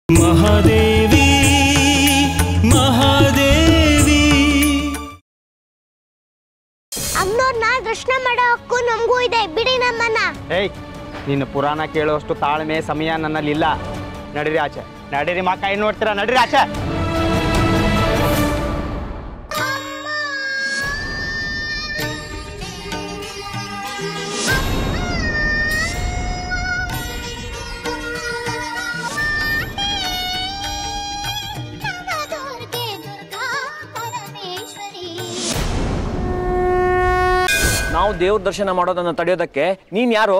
ಮಹಾದೇವಿ ಮಹಾದೇವಿ ಅಮ್ಮನವ್ರನ್ನ ದರ್ಶನ ಮಾಡೋ ಹಕ್ಕು ನಮಗೂ ಇದೆ ಬಿಡಿ ನಮ್ಮನ್ನ ಏಯ್ ನಿನ್ನ ಪುರಾಣ ಕೇಳುವಷ್ಟು ತಾಳ್ಮೆ ಸಮಯ ನನ್ನಲ್ಲಿ ಇಲ್ಲ ನಡೀರಿ ಆಚೆ ನಡೀರಿ ಮಾ ಕೈ ನೋಡ್ತೀರಾ ನಡೀರಿ ಆಚೆ ನಾವು ದೇವ್ರ ದರ್ಶನ ಮಾಡೋದನ್ನ ತಡೆಯೋದಕ್ಕೆ ನೀನ್ ಯಾರು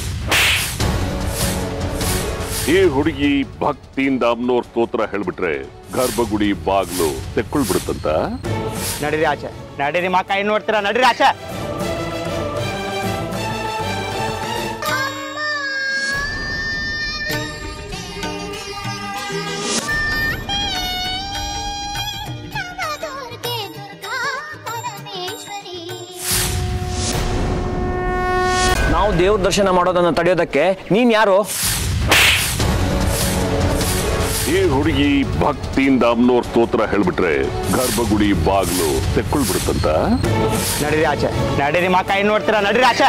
ಈ ಹುಡುಗಿ ಭಕ್ತಿಯಿಂದ ಅಮ್ನೋರ್ ಸ್ತೋತ್ರ ಹೇಳ್ಬಿಟ್ರೆ ಗರ್ಭಗುಡಿ ಬಾಗ್ಲು ತೆಕ್ಕೊಳ್ಬಿಡುತ್ತಂತ ನಡೀರಿ ಆಚೆ ನಡೀರಿ ಮಾ ಕೈ ನೋಡ್ತೀರಾ ನಡೀರಿ ಆಚೆ ನಾವು ದೇವ್ರ ದರ್ಶನ ಮಾಡೋದನ್ನ ತಡೆಯೋದಕ್ಕೆ ನೀನ್ ಯಾರು ಈ ಹುಡುಗಿ ಭಕ್ತಿಯಿಂದ ಅಮ್ನೋರ್ ಸ್ತೋತ್ರ ಹೇಳ್ಬಿಟ್ರೆ ಗರ್ಭಗುಡಿ ಬಾಗ್ಲು ತೆಕ್ಕೊಳ್ಬಿಡುತ್ತಂತ ನಡೀರಿ ಆಚೆ ನಡೀರಿ ಮಾ ಕೈ ನೋಡ್ತೀರಾ ನಡೀರಿ ಆಚೆ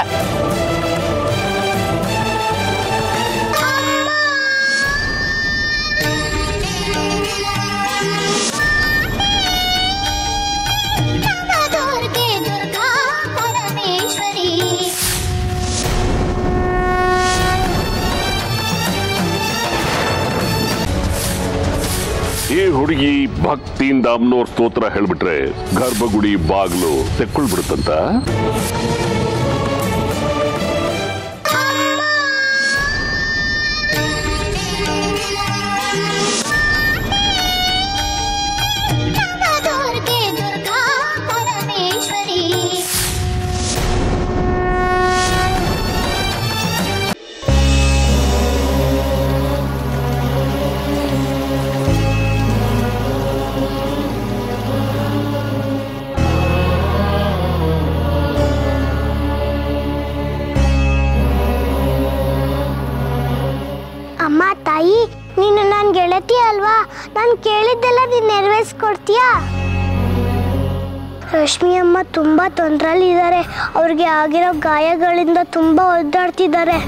ಈ ಹುಡುಗಿ ಭಕ್ತಿಯಿಂದ ಅಮ್ನೋರ್ ಸ್ತೋತ್ರ ಹೇಳ್ಬಿಟ್ರೆ ಗರ್ಭಗುಡಿ ಬಾಗ್ಲು ತೆಕ್ಕೊಳ್ಬಿಡುತ್ತಂತ ಅಮ್ಮ ತಾಯಿ ನೀನು ನನ್ನ ಗೆಳತಿ ಅಲ್ವಾ ನಾನು ಕೇಳಿದ್ದೆಲ್ಲ ನೀನು ನೆರವೇರಿಸ್ಕೊಡ್ತೀಯಾ ರಶ್ಮಿ ಅಮ್ಮ ತುಂಬ ತೊಂದರೆಯಲ್ಲಿದ್ದಾರೆ ಅವ್ರಿಗೆ ಆಗಿರೋ ಗಾಯಗಳಿಂದ ತುಂಬ ಒದ್ದಾಡ್ತಿದ್ದಾರೆ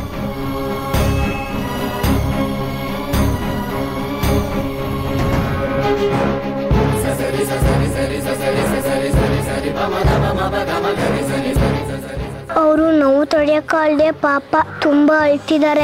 ಅವರು ನೋವು ತಡೆಯೋಕ್ಕಾಗದೆ ಪಾಪ ತುಂಬ ಅಳ್ತಿದ್ದಾರೆ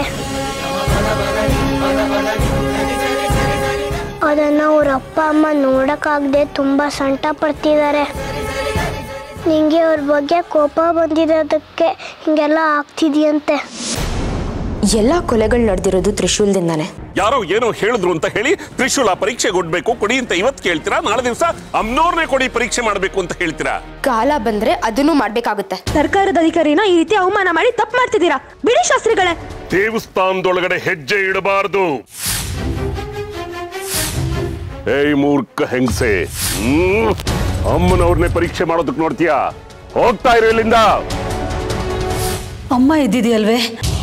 ಅದನ್ನ ಅವ್ರ ಅಪ್ಪ ಅಮ್ಮ ನೋಡಕ್ಕಾಗದೆ ತುಂಬಾ ಸಂಟ ಪಡ್ತಿದ್ದಾರೆ ನಿಂಗೆ ಅವ್ರ ಬಗ್ಗೆ ಕೋಪ ಬಂದಿರೋದಕ್ಕೆ ಹಿಂಗೆಲ್ಲ ಆಗ್ತಿದ್ಯಂತೆ ಎಲ್ಲ ಕೊಲೆಗಳು ನಡೆದಿರೋದು ತ್ರಿಶೂಲ್ದಿಂದಾನೆ ಯಾರೋ ಏನೋ ಹೇಳಿದ್ರು ಅಂತ ಹೇಳಿ ತ್ರಿಶೂಲ ಪರೀಕ್ಷೆ ಕೊಡ್ಬೇಕು ಕೊಡಿ ಅಂತ ಇವತ್ತು ಕೇಳ್ತೀರಾ ನಾಳೆ ದಿವಸ ಅಮ್ನೋರ್ನೇ ಕೊಡಿ ಪರೀಕ್ಷೆ ಮಾಡ್ಬೇಕು ಅಂತ ಹೇಳ್ತೀರಾ ಕಾಲ ಬಂದ್ರೆ ಅದನ್ನು ಮಾಡ್ಬೇಕಾಗುತ್ತೆ ಸರ್ಕಾರದ ಅಧಿಕಾರಿನ ಈ ರೀತಿ ಅವಮಾನ ಮಾಡಿ ತಪ್ಪು ಮಾಡ್ತಿದ್ದೀರಾ ಬಿಡಿ ಶಾಸ್ತ್ರಿಗಳೇ ದೇವಸ್ಥಾನದೊಳಗಡೆ ಹೆಜ್ಜೆ ಇಡಬಾರ್ದು ಏಯ್ ಮೂರ್ಖ ಹೆಂಗಸೆ ಹ್ಮ್ ಅಮ್ಮನವ್ರನ್ನೇ ಪರೀಕ್ಷೆ ಮಾಡೋದಕ್ಕೆ ನೋಡ್ತೀಯಾ ಹೋಗ್ತಾ ಇರು ಇಲ್ಲಿಂದ ಅಮ್ಮ ಇದ್ದಿದೆಯಲ್ವೇ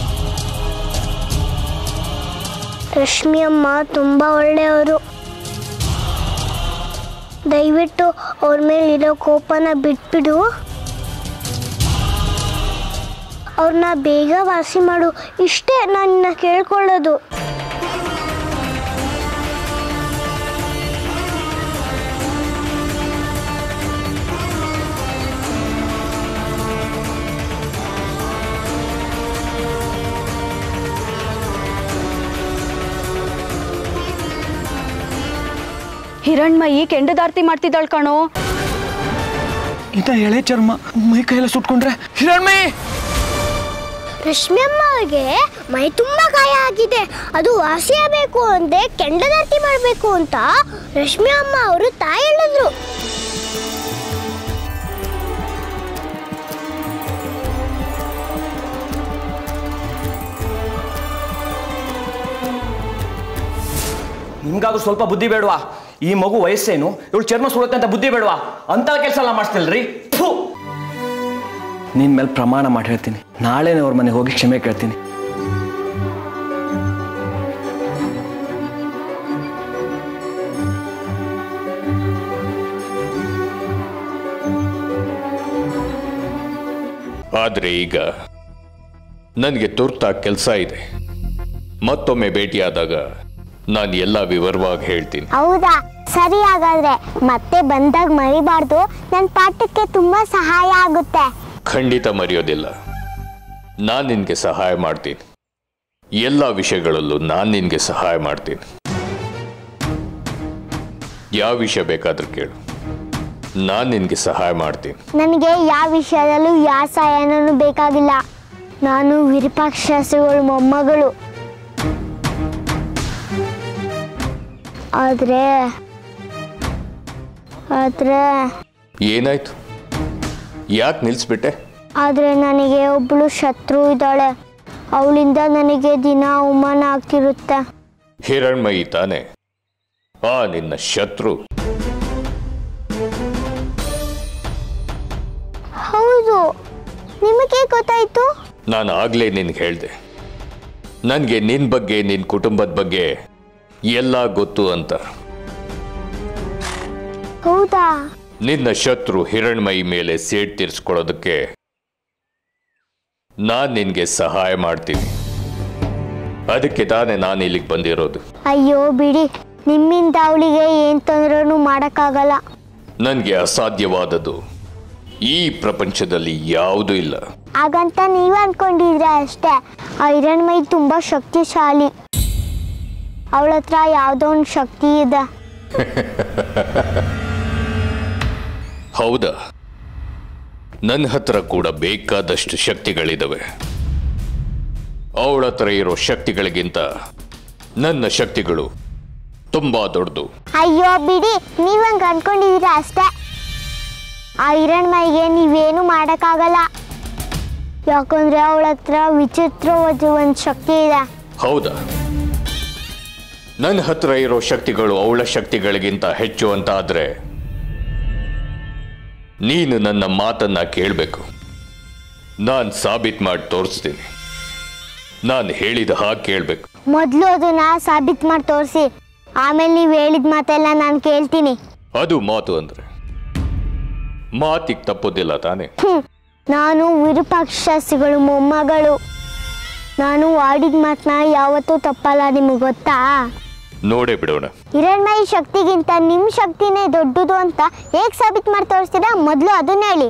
ರಶ್ಮಿ ಅಮ್ಮ ತುಂಬಾ ಒಳ್ಳೆಯವರು ದಯವಿಟ್ಟು ಅವ್ರ ಮೇಲಿರೋ ಕೋಪನ ಬಿಟ್ಬಿಡು ಅವ್ರನ್ನ ಬೇಗ ವಾಸಿ ಮಾಡು ಇಷ್ಟೇ ನನ್ನ ಕೇಳ್ಕೊಳ್ಳೋದು ಹಿರಣ್ಮಯಿ ಕೆಂಡದಾರ್ತಿ ಮಾಡ್ತಿದ್ದಾಳ್ ಕಣೋ ಇಂಥ ಎಳೆ ಚರ್ಮ ಮೈ ಕೈಯೆಲ್ಲ ಸುಟ್ಕೊಂಡ್ರೆ ಹಿರಣ್ಮಯಿ ರಶ್ಮಿ ಅಮ್ಮ ಅವ್ರಿಗೆ ಮೈ ತುಂಬಾ ಗಾಯ ಆಗಿದೆ ಅದು ವಾಸಿಯಾಗಬೇಕು ಅಂದ್ರೆ ಕೆಂಡದಾರ್ತಿ ಮಾಡಬೇಕು ಅಂತ ರಶ್ಮಿ ಅಮ್ಮ ಅವರು ತಾಯಿ ಹೇಳಿದ್ರು ನಿಮ್ಗಾದ್ರೂ ಸ್ವಲ್ಪ ಬುದ್ಧಿ ಬೇಡವಾ ಈ ಮಗು ವಯಸ್ಸೇನು ಇವಳು ಚರ್ಮ ಸುಡುತ್ತೆ ಅಂತ ಬುದ್ಧಿ ಬೇಡವಾ ಅಂತ ಕೆಲಸ ಎಲ್ಲ ಮಾಡಿಸ್ತಿಲ್ರಿ ಥು ನಿನ್ ಮೇಲೆ ಪ್ರಮಾಣ ಮಾಡಿ ಹೇಳ್ತೀನಿ ನಾಳೆನೇ ಅವ್ರ ಮನೆಗೆ ಹೋಗಿ ಕ್ಷಮೆ ಕೇಳ್ತೀನಿ ಆದರೆ ಈಗ ನನಗೆ ತುರ್ತಾಗಿ ಕೆಲಸ ಇದೆ ಮತ್ತೊಮ್ಮೆ ಭೇಟಿಯಾದಾಗ ನಾನು ಎಲ್ಲ ವಿವರವಾಗಿ ಹೇಳ್ತೀನಿ ಹೌದಾ ಸರಿ ಹಾಗಾದ್ರೆ ಮತ್ತೆ ಬಂದಾಗ ಮರಿಬಾರ್ದು ನನ್ನ ಪಾಠಕ್ಕೆ ತುಂಬಾ ಸಹಾಯ ಆಗುತ್ತೆ ಖಂಡಿತ ಮರೆಯೋದಿಲ್ಲ ನಾನು ನಿನಗೆ ಸಹಾಯ ಮಾಡ್ತೀನಿ ಎಲ್ಲ ವಿಷಯಗಳಲ್ಲೂ ನಾನು ನಿನಗೆ ಸಹಾಯ ಮಾಡ್ತೀನಿ ಯಾವ ವಿಷಯ ಬೇಕಾದ್ರೂ ಕೇಳು ನಾನು ನಿನಗೆ ಸಹಾಯ ಮಾಡ್ತೀನಿ ನನಗೆ ಯಾವ ವಿಷಯದಲ್ಲೂ ಯಾವ ಸಹಾಯನೂ ಬೇಕಾಗಿಲ್ಲ ನಾನು ವಿರೂಪಾಕ್ಷಗಳ ಮೊಮ್ಮಗಳು ಆದ್ರೆ ಆದ್ರೆ ಏನಾಯ್ತು ಯಾಕೆ ನಿಲ್ಲಿಸ್ಬಿಟ್ಟೆ ಆದ್ರೆ ನನಗೆ ಒಬ್ಳು ಶತ್ರು ಇದ್ದಾಳೆ ಅವಳಿಂದ ನನಗೆ ದಿನ ಅವಮಾನ ಆಗ್ತಿರುತ್ತೆ ಹಿರಣ್ಮಯಿ ತಾನೆ ಆ ನಿನ್ನ ಶತ್ರು ಹೌದು ನಿಮಗೆ ಗೊತ್ತಾಯ್ತು ನಾನು ಆಗಲೇ ನಿನ್ಗೆ ಹೇಳಿದೆ ನನಗೆ ನಿನ್ನ ಬಗ್ಗೆ ನಿನ್ನ ಕುಟುಂಬದ ಬಗ್ಗೆ ಎಲ್ಲ ಗೊತ್ತು ಅಂತ ಹೌದಾ ನಿನ್ನ ಶತ್ರು ಹಿರಣ್ಮಯಿ ಮೇಲೆ ಸೇಡ್ ತೀರಿಸ್ಕೊಳ್ಳೋದಕ್ಕೆ ನಾನು ನಿನಗೆ ಸಹಾಯ ಮಾಡ್ತೀನಿ ಅದಕ್ಕೆ ತಾನೇ ನಾನು ಇಲ್ಲಿಗೆ ಬಂದಿರೋದು ಅಯ್ಯೋ ಬಿಡಿ ನಿಮ್ಮಿಂದ ಅವಳಿಗೆ ಏನ್ ತೊಂದ್ರೂ ಮಾಡಕ್ಕಾಗಲ್ಲ ನನಗೆ ಅಸಾಧ್ಯವಾದದ್ದು ಈ ಪ್ರಪಂಚದಲ್ಲಿ ಯಾವುದೂ ಇಲ್ಲ ಹಾಗಂತ ನೀವ್ ಅನ್ಕೊಂಡಿದ್ರೆ ಅಷ್ಟೇ ಆ ಹಿರಣ್ಮೈ ತುಂಬಾ ಶಕ್ತಿಶಾಲಿ ಅವಳ ಹತ್ರ ಯಾವ್ದೋ ಒಂದು ಶಕ್ತಿ ಇದೆ ಹೌದಾ ನನ್ನ ಹತ್ರ ಕೂಡ ಬೇಕಾದಷ್ಟು ಶಕ್ತಿಗಳಿದಾವೆ ಅವಳ ಹತ್ರ ಇರೋ ಶಕ್ತಿಗಳಿಗಿಂತ ನನ್ನ ಶಕ್ತಿಗಳು ತುಂಬಾ ದೊಡ್ಡದು ಅಯ್ಯೋ ಬಿಡಿ ನೀವ್ ಹಂಗ ಅನ್ಕೊಂಡಿದೀರ ಅಷ್ಟೇ ಆ ಹಿರಣ್ಮೈಗೆ ನೀವೇನು ಮಾಡಕ್ಕಾಗಲ್ಲ ಯಾಕಂದ್ರೆ ಅವಳ ಹತ್ರ ವಿಚಿತ್ರವಾದ ಒಂದು ಶಕ್ತಿ ಇದೆ ಹೌದಾ ನನ್ನ ಹತ್ರ ಇರೋ ಶಕ್ತಿಗಳು ಅವಳ ಶಕ್ತಿಗಳಿಗಿಂತ ಹೆಚ್ಚು ಅಂತ ಆದ್ರೆ ನೀನು ನನ್ನ ಮಾತನ್ನ ಕೇಳಬೇಕು ನಾನು ಸಾಬೀತ್ ಮಾಡಿ ತೋರಿಸ್ತೀನಿ ನಾನು ಹೇಳಿದ ಹಾಗೆ ಕೇಳಬೇಕು ಮೊದಲು ಅದನ್ನ ಸಾಬೀತ್ ಮಾಡಿ ತೋರಿಸಿ ಆಮೇಲೆ ನೀವು ಹೇಳಿದ ಮಾತೆಲ್ಲ ನಾನು ಕೇಳ್ತೀನಿ ಅದು ಮಾತು ಅಂದ್ರೆ ಮಾತಿಗೆ ತಪ್ಪೋದಿಲ್ಲ ತಾನೆ ಹ್ಮ್. ನಾನು ವಿರೂಪಾಕ್ಷಸಿಗಳು ಮೊಮ್ಮಗಳು ನಾನು ಆಡಿದ ಮಾತನ್ನ ಯಾವತ್ತೂ ತಪ್ಪಲ್ಲ ನಿಮಗೆ ಗೊತ್ತಾ ನೋಡೇ ಬಿಡೋಣ ಹಿರಣ್ಮಯಿ ಶಕ್ತಿಗಿಂತ ನಿಮ್ಮ ಶಕ್ತಿನೇ ದೊಡ್ಡದು ಅಂತ ಹೇಗೆ ಸಾಬೀತು ಮಾಡಿ ತೋರಿಸ್ತೀರಾ ಮೊದಲು ಅದನ್ನ ಹೇಳಿ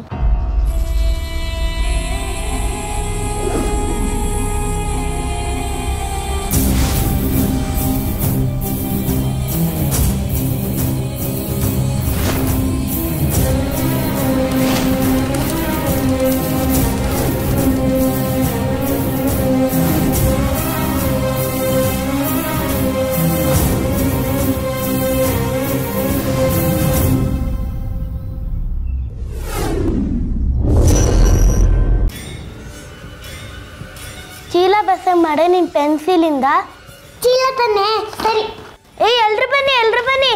ಚೀಲ ಬಸ ಮಾಡೆ ನಿನ್ ಪೆನ್ಸಿಲಿಂದ ಚೀಲ ತಾನೆ ಸರಿ ಏ ಎಲ್ರು ಬನ್ನಿ ಎಲ್ರು ಬನ್ನಿ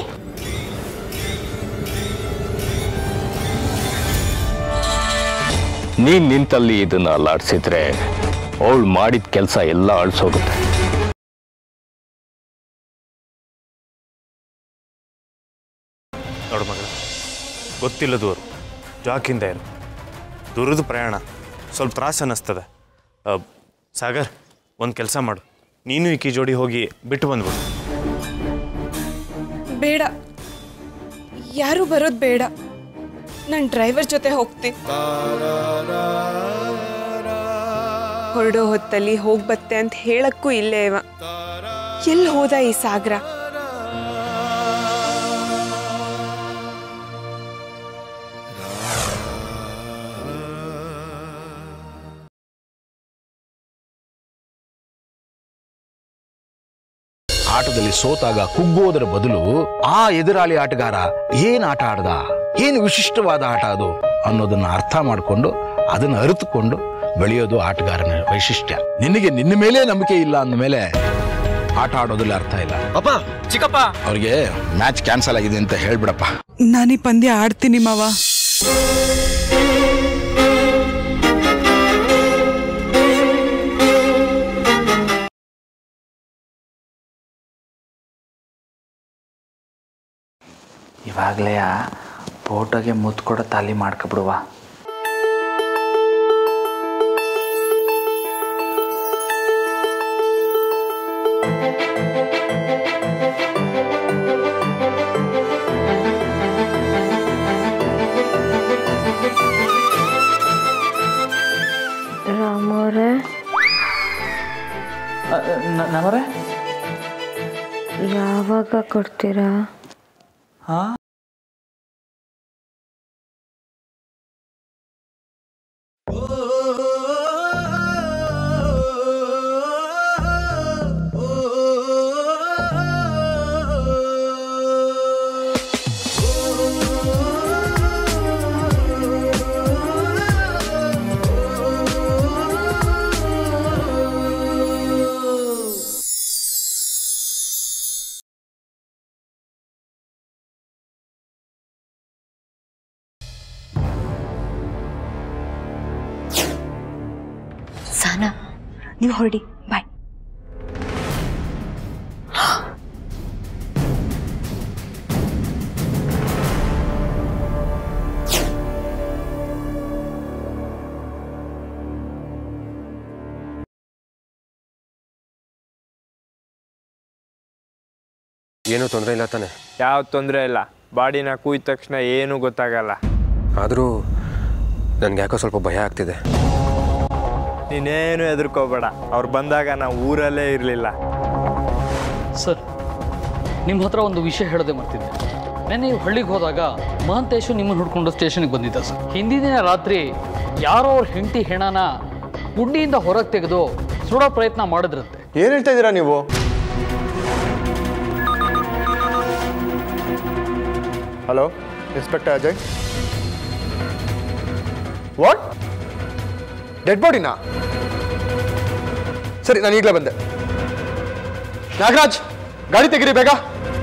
ನೀನ್ ನಿಂತಲ್ಲಿ ಇದನ್ನ ಅಲ್ಲಾಡ್ಸಿದ್ರೆ ಅವಳು ಮಾಡಿದ ಕೆಲಸ ಎಲ್ಲ ಅಳಿಸೋಗುತ್ತೆ ನೋಡು ಮಗಳ ಗೊತ್ತಿಲ್ಲದವರು ಜಾಕಿಂದ ಇರು ದೂರದ ಪ್ರಯಾಣ ಸ್ವಲ್ಪ ತ್ರಾಸ ಅನ್ನಿಸ್ತದೆ ಆ, ಸಾಗರ್ ಒಂದು ಕೆಲಸ ಮಾಡು ನೀನು ಈಕಿ ಜೋಡಿ ಹೋಗಿ ಬಿಟ್ಟು ಬಂದ್ಬಿಡು ಬೇಡ ಯಾರು ಬರೋದು ಬೇಡ ನಾನು ಡ್ರೈವರ್ ಜೊತೆ ಹೋಗ್ತೀನಿ ಹೊರಡೋ ಹೊತ್ತಲ್ಲಿ ಹೋಗ್ಬತ್ತೆ ಅಂತ ಹೇಳಕ್ಕೂ ಇಲ್ಲೇ ಇವ ಎಲ್ಲಿ ಹೋದ ಈ ಸಾಗರ ಆಟದಲ್ಲಿ ಸೋತಾಗ ಕುಗ್ಗೋದರ ಬದಲು ಆ ಎದುರಾಳಿ ಆಟಗಾರ ಏನ್ ಆಟ ಆಡ್ದ ಏನು ವಿಶಿಷ್ಟವಾದ ಆಟ ಅದು ಅನ್ನೋದನ್ನ ಅರ್ಥ ಮಾಡಿಕೊಂಡು ಅದನ್ನ ಅರಿತುಕೊಂಡು ಬೆಳೆಯೋದು ಆಟಗಾರನ ವೈಶಿಷ್ಟ್ಯ ನಿನಗೆ ನಿನ್ನ ಮೇಲೆ ನಂಬಿಕೆ ಇಲ್ಲ ಅಂದಮೇಲೆ ಆಟ ಆಡೋದ್ರಲ್ಲಿ ಅರ್ಥ ಇಲ್ಲ ಅಪ್ಪ ಚಿಕ್ಕಪ್ಪ ಅವ್ರಿಗೆ ಮ್ಯಾಚ್ ಕ್ಯಾನ್ಸಲ್ ಆಗಿದೆ ಅಂತ ಹೇಳ್ಬಿಡಪ್ಪ ನಾನು ಈ ಪಂದ್ಯ ಆಡ್ತೀನಿ ಮಾವ ಇವಾಗಲೇ ಫೋಟೋಗೆ ಮುತ್ತು ಕೊಡೋ ತಾಲಿ ಮಾಡ್ಕೊಬಿಡುವ ನವರೇ ಯಾವಾಗ ಕೊಡ್ತೀರಾ ಹಾ ಸಾನಾ ನೀವು ಹೊರಡಿ ಬಾಯ್ ಏನೂ ತೊಂದರೆ ಇಲ್ಲ ತಾನೆ ಯಾವ ತೊಂದರೆ ಇಲ್ಲ ಬಾಡಿನ ಕೂಯ್ದ ತಕ್ಷಣ ಏನೂ ಗೊತ್ತಾಗಲ್ಲ ಆದರೂ ನನಗೆ ಯಾಕೋ ಸ್ವಲ್ಪ ಭಯ ಆಗ್ತಿದೆ ನೀನೇನು ಹೆದರ್ಕೋಬೇಡ ಅವ್ರು ಬಂದಾಗ ನಾವು ಊರಲ್ಲೇ ಇರಲಿಲ್ಲ ಸರ್ ನಿಮ್ಮ ಹತ್ರ ಒಂದು ವಿಷಯ ಹೇಳದೆ ಮರ್ತಿದ್ದೆ ನೆನ್ನೆ ನೀವು ಹಳ್ಳಿಗೆ ಹೋದಾಗ ಮಹಂತೇಶು ನಿಮ್ಮನ್ನು ಹುಡ್ಕೊಂಡು ಸ್ಟೇಷನ್ಗೆ ಬಂದಿದ್ದ ಸರ್ ಹಿಂದಿನ ದಿನ ರಾತ್ರಿ ಯಾರೋ ಅವ್ರ ಹೆಂಡತಿ ಹೆಣನ ಗುಂಡಿಯಿಂದ ಹೊರಗೆ ತೆಗೆದು ಸುಡೋ ಪ್ರಯತ್ನ ಮಾಡಿದ್ರಂತೆ ಏನು ಹೇಳ್ತಾ ಇದ್ದೀರಾ ನೀವು hello inspector Ajay what dead ಬಾಡಿನಾ ಸರಿ ನಾನು ಈಗಲೇ ಬಂದೆ ನಾಗರಾಜ್ ಗಾಡಿ ತೆಗೀರಿ ಬೇಗ